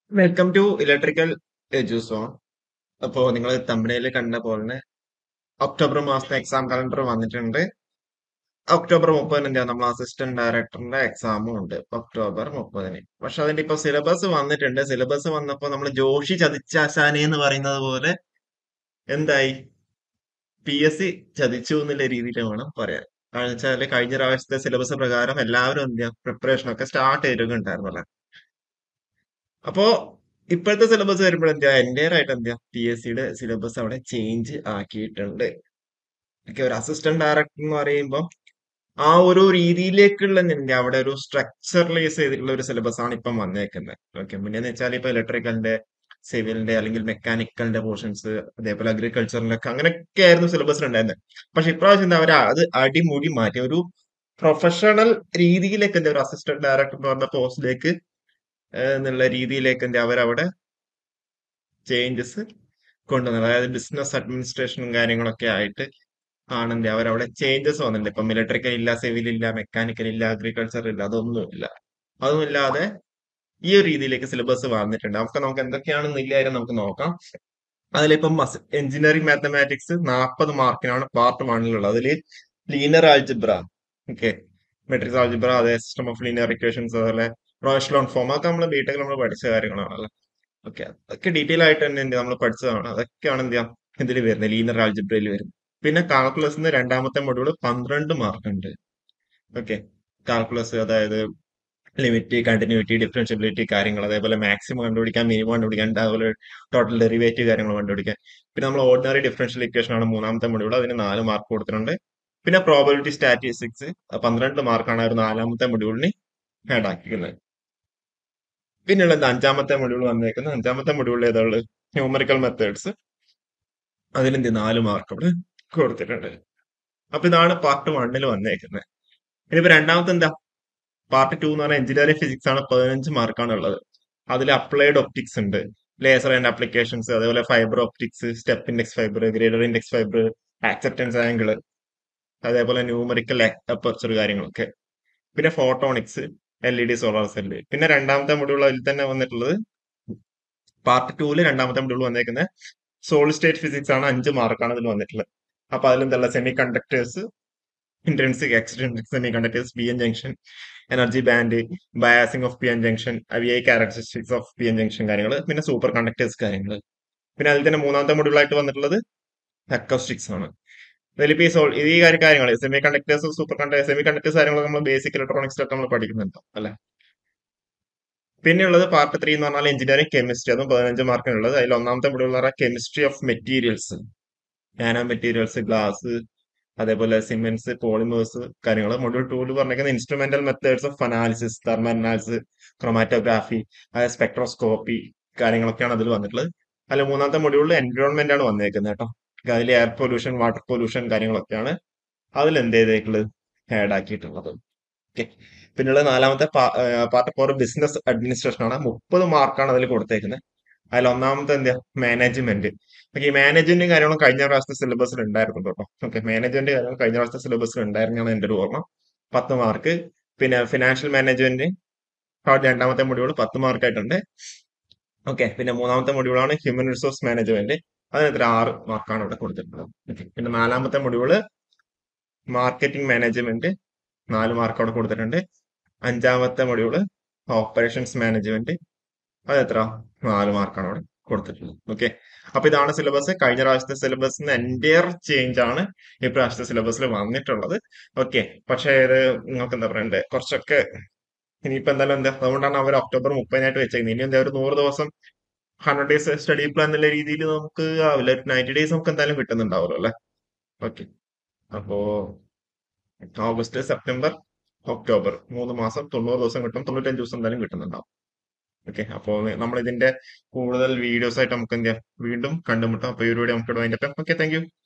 welcome to electrical Eduzone അപ്പോ നിങ്ങൾ തമ്പനയിൽ കണ്ട പോലെ ഒക്ടോബർ മാസത്തെ എക്സാം കലണ്ടർ വന്നിട്ടുണ്ട് ഒക്ടോബർ മുപ്പതിന് എന്താ നമ്മൾ അസിസ്റ്റന്റ് ഡയറക്ടറിന്റെ എക്സാമും ഉണ്ട് ഒക്ടോബർ മുപ്പതിന് പക്ഷെ അതിന്റെ ഇപ്പൊ സിലബസ് വന്നിട്ടുണ്ട് സിലബസ് വന്നപ്പോ നമ്മൾ ജോഷി ചതിച്ചാശാനെ എന്ന് പറയുന്നത് പോലെ എന്തായി പി എസ് സി ചതിച്ചു എന്നുള്ള രീതിയിൽ വേണം പറയാൻ കാരണം വെച്ചാല് കഴിഞ്ഞ പ്രാവശ്യത്തെ സിലബസ് പ്രകാരം എല്ലാവരും എന്താ പ്രിപ്പറേഷൻ ഒക്കെ സ്റ്റാർട്ട് ചെയ്തിട്ടുണ്ടായിരുന്നല്ലോ അപ്പോ ഇപ്പോഴത്തെ സിലബസ് വരുമ്പോൾ എന്താ എൻ്റെ ആയിട്ട് എന്താ പി എസ് സിയുടെ സിലബസ് അവിടെ ചേഞ്ച് ആക്കിയിട്ടുണ്ട് ഓക്കെ ഒരു അസിസ്റ്റന്റ് ഡയറക്ടർ എന്ന് പറയുമ്പോൾ ആ ഒരു രീതിയിലേക്കുള്ള എന്താ അവിടെ ഒരു സ്ട്രക്ചറലൈസ് ചെയ്തിട്ടുള്ള ഒരു സിലബസ് ആണ് ഇപ്പം വന്നേക്കുന്നത് ഓക്കെ മുന്നേന്ന് വെച്ചാൽ ഇപ്പൊ ഇലക്ട്രിക്കലിന്റെ സിവിലിന്റെ അല്ലെങ്കിൽ മെക്കാനിക്കലിന്റെ പോർഷൻസ് അതേപോലെ അഗ്രികൾച്ചറിന്റെ ഒക്കെ അങ്ങനെയൊക്കെ ആയിരുന്നു സിലബസിൽ ഉണ്ടായിരുന്നത് പക്ഷെ ഇപ്രാവശ്യം എന്താ അവർ അത് അടിമുടി മാറ്റി ഒരു പ്രൊഫഷണൽ രീതിയിലേക്ക് എന്താ ഒരു അസിസ്റ്റന്റ് ഡയറക്ടർ എന്ന് പറഞ്ഞ പോസ്റ്റിലേക്ക് എന്നുള്ള രീതിയിലേക്ക് എന്താ അവരവിടെ ചേഞ്ചസ് കൊണ്ടുവന്നത് അതായത് ബിസിനസ് അഡ്മിനിസ്ട്രേഷനും കാര്യങ്ങളൊക്കെ ആയിട്ട് ആണെന്റെ അവരവിടെ ചേഞ്ചസ് വന്നിട്ടുണ്ട് ഇപ്പൊ ഇലക്ട്രിക്കൽ ഇല്ല സിവിൽ ഇല്ല മെക്കാനിക്കൽ ഇല്ല അഗ്രികൾച്ചർ ഇല്ല അതൊന്നുമില്ല അതൊന്നുമില്ലാതെ ഈ ഒരു രീതിയിലേക്ക് സിലബസ് വന്നിട്ടുണ്ട് നമുക്ക് നമുക്ക് എന്തൊക്കെയാണെന്ന് ഇല്ലായിരുന്നു നമുക്ക് നോക്കാം അതിലിപ്പം എഞ്ചിനീയറിംഗ് മാത്തമാറ്റിക്സ് നാൽപ്പത് മാർക്കിനാണ് പാർട്ട് വണ്ണിലുള്ളത് അതിൽ linear algebra okay matrix algebra അതേ സിസ്റ്റം ഓഫ് ലീനിയർ ഇക്വേഷൻസ് അതുപോലെ റോഷലോൺ ഫോം അതൊക്കെ നമ്മൾ ബിടെക്കിൽ നമ്മൾ പഠിച്ച കാര്യങ്ങളാണല്ലോ ഓക്കെ അതൊക്കെ ഡീറ്റെയിൽ ആയിട്ട് തന്നെ എന്ത് നമ്മൾ പഠിച്ചതാണ് അതൊക്കെയാണ് എന്ത് ചെയ്യാം ഇതിൽ വരുന്നത് ലീനർ ആൽജിബ്രയിൽ വരുന്നത് പിന്നെ കാൽക്കുലസിന് രണ്ടാമത്തെ മൊഡ്യൂൾ പന്ത്രണ്ട് മാർക്ക് ഉണ്ട് ഓക്കെ കാൽക്കുലസ് അതായത് ലിമിറ്റ് കണ്ടിന്യൂറ്റി ഡിഫറൻഷ്യബിലിറ്റി കാര്യങ്ങൾ അതേപോലെ മാക്സിമം കണ്ടുപിടിക്കാൻ മിനിമം കണ്ടുപിടിക്കാൻ അതുപോലെ ടോട്ടൽ ഡെറിവേറ്റീവ് കാര്യങ്ങൾ കണ്ടുപിടിക്കാൻ പിന്നെ നമ്മൾ ഓർഡിനറി ഡിഫറൻഷ്യൽ ഇക്വേഷൻ ആണ് മൂന്നാമത്തെ മൊഡ്യൂൾ അതിന് നാല് മാർക്ക് കൊടുത്തിട്ടുണ്ട് പിന്നെ പ്രോബിലിറ്റി സ്റ്റാറ്റിസ്റ്റിക്സ് പന്ത്രണ്ട് മാർക്കാണ് ഒരു നാലാമത്തെ മൊഡ്യൂളിന് ആഡ് ആക്കിക്കുന്നത് പിന്നെയുള്ളത് അഞ്ചാമത്തെ മൊഡ്യൂൾ വന്നേക്കുന്നത് അഞ്ചാമത്തെ മൊഡ്യൂളിൽ ഏതാണ് ന്യൂമറിക്കൽ മെത്തേഡ്സ് അതിലെന്ത് നാല് മാർക്ക് അവിടെ കൊടുത്തിട്ടുണ്ട് അപ്പൊ ഇതാണ് പാർട്ട് വണ്ണിൽ വന്നേക്കുന്നത് ഇനിയിപ്പോ രണ്ടാമത്തെ എന്താ പാർട്ട് ടു എന്ന് പറഞ്ഞാൽ എഞ്ചിനീയറിംഗ് ഫിസിക്സ് ആണ് പതിനഞ്ച് മാർക്കാണ് ഉള്ളത് അതിൽ അപ്ലൈഡ് ഒപ്റ്റിക്സ് ഉണ്ട് ലേസർ ആൻഡ് ആപ്ലിക്കേഷൻസ് അതേപോലെ fibre optics step index fibre graded index fibre acceptance angle അതേപോലെ ന്യൂമറിക്കൽ അപ്പർച്ചർ കാര്യങ്ങളൊക്കെ പിന്നെ photonics L E D solar cell പിന്നെ രണ്ടാമത്തെ മൊഡ്യൂൾ അതിൽ തന്നെ വന്നിട്ടുള്ളത് പാർട്ട് ടൂല് രണ്ടാമത്തെ മൊഡ്യൂൾ വന്നേക്കുന്നത് സോളിഡ് സ്റ്റേറ്റ് ഫിസിക്സ് ആണ് അഞ്ച് മാർക്കാണ് അതിൽ വന്നിട്ടുള്ളത് അപ്പൊ അതിലെന്തല്ല semi conductors intrinsic extrinsic semi conductors P N junction energy band biasing of P N junction V I characteristics of P N junction കാര്യങ്ങൾ പിന്നെ സൂപ്പർ കണ്ടക്ടേഴ്സ് കാര്യങ്ങൾ പിന്നെ അതിൽ തന്നെ മൂന്നാമത്തെ മൊഡ്യൂൾ ആയിട്ട് വന്നിട്ടുള്ളത് അക്കോസ്റ്റിക്സ് ആണ് ഇതിലിപ്പോ ഈ സോൾ ഈ കാര്യ കാര്യങ്ങൾ semi conductors super conductors semi conductors കാര്യങ്ങളൊക്കെ നമ്മൾ ബേസിക് ഇലക്ട്രോണിക്സിലൊക്കെ നമ്മൾ പഠിക്കുന്നുണ്ടോ അല്ലെ പിന്നെയുള്ളത് പാർട്ട് ത്രീ എന്ന് പറഞ്ഞാൽ എഞ്ചിനീയറിംഗ് കെമിസ്ട്രി അതും പതിനഞ്ച് മാർക്കിനുള്ളത് അതിൽ ഒന്നാമത്തെ മൊഡ്യൂൾ എന്ന് പറഞ്ഞാൽ chemistry of materials nano materials glass അതേപോലെ സിമെന്റ്സ് പോളിമേഴ്സ് കാര്യങ്ങൾ മൊഡ്യൂൾ ടൂല് പറഞ്ഞിരിക്കുന്ന instrumental methods of analysis thermal analysis chromatography അതായത് സ്പെക്ട്രോസ്കോപ്പി കാര്യങ്ങളൊക്കെയാണ് അതിൽ വന്നിട്ടുള്ളത് അതിൽ മൂന്നാമത്തെ മൊഡ്യൂളിൽ എൻവയോൺമെന്റ് ആണ് വന്നേക്കുന്നത് കേട്ടോ അതിൽ എയർ പൊല്യൂഷൻ വാട്ടർ പൊല്യൂഷൻ കാര്യങ്ങളൊക്കെയാണ് അതിൽ എന്ത് ചെയ്തേക്കുള്ളത് ആഡ് ആക്കിയിട്ടുള്ളത് ഓക്കെ പിന്നെയുള്ള നാലാമത്തെ പാർട്ട് ഫോർ ബിസിനസ് അഡ്മിനിസ്ട്രേഷൻ ആണ് മുപ്പത് മാർക്കാണ് അതിൽ കൊടുത്തേക്കുന്നത് അതിൽ ഒന്നാമത്തെ എന്താ മാനേജ്മെന്റ് ഓക്കെ ഈ മാനേജ്മെന്റും കാര്യങ്ങളും കഴിഞ്ഞ പ്രാവശ്യത്തെ സിലബസിൽ ഉണ്ടായിരുന്നു കേട്ടോ ഓക്കെ മാനേജ്മെന്റ് കാര്യങ്ങൾ കഴിഞ്ഞ പ്രാവശ്യത്തെ സിലബസിൽ ഉണ്ടായിരുന്നാണ് എന്റെ ഒരു ഓർമ്മ പത്ത് മാർക്ക് പിന്നെ ഫിനാൻഷ്യൽ മാനേജ്മെന്റ് രണ്ടാമത്തെ മൊഡ്യൂൾ പത്ത് മാർക്കായിട്ടുണ്ട് ഓക്കെ പിന്നെ മൂന്നാമത്തെ മൊഡ്യൂളാണ് ഹ്യൂമൻ റിസോഴ്സ് മാനേജ്മെന്റ് അതിന് എത്ര ആറ് മാർക്കാണ് ഇവിടെ കൊടുത്തിട്ടുള്ളത് പിന്നെ നാലാമത്തെ മൊഡ്യൂള് മാർക്കറ്റിംഗ് മാനേജ്മെന്റ് നാല് മാർക്ക് അവിടെ കൊടുത്തിട്ടുണ്ട് അഞ്ചാമത്തെ മൊഡ്യൂള് ഓപ്പറേഷൻസ് മാനേജ്മെന്റ് അത് എത്ര നാല് മാർക്കാണ് അവിടെ കൊടുത്തിട്ടുള്ളത് ഓക്കെ അപ്പൊ ഇതാണ് സിലബസ് കഴിഞ്ഞ പ്രാവശ്യത്തെ സിലബസിന് എൻറ്റയർ ചേഞ്ച് ആണ് ഈ പ്രാവശ്യത്തെ സിലബസിൽ വന്നിട്ടുള്ളത് ഓക്കെ പക്ഷേ ഇത് നിങ്ങൾക്ക് എന്താ പറയണ്ടേ കുറച്ചൊക്കെ ഇനിയിപ്പോ എന്തായാലും എന്താ അതുകൊണ്ടാണ് അവർ ഒക്ടോബർ മുപ്പതിനായിട്ട് വെച്ചേക്കുന്നത് ഇനി എന്താ ഒരു നൂറ് ദിവസം ഹൺഡ്രഡ് ഡേയ്സ് സ്റ്റഡി പ്ലാൻ എന്നുള്ള രീതിയിൽ നമുക്ക് ആവില്ല നയൻറ്റി ഡേയ്സ് നമുക്ക് എന്തായാലും കിട്ടുന്നുണ്ടാവുമല്ലോ അല്ലെ ഓക്കെ അപ്പോ ഓഗസ്റ്റ് സെപ്റ്റംബർ ഒക്ടോബർ മൂന്ന് മാസം തൊണ്ണൂറ് ദിവസം കിട്ടും തൊണ്ണൂറ്റഞ്ച് ദിവസം എന്തായാലും കിട്ടുന്നുണ്ടാവും ഓക്കെ അപ്പോൾ നമ്മൾ ഇതിന്റെ കൂടുതൽ വീഡിയോസ് ആയിട്ട് നമുക്ക് എന്ത് ചെയ്യാം വീണ്ടും കണ്ടുമുട്ടാം അപ്പോൾ ഈ ഒരു വീഡിയോ നമുക്ക് വൈൻഡപ്പ് ഓക്കെ താങ്ക് യു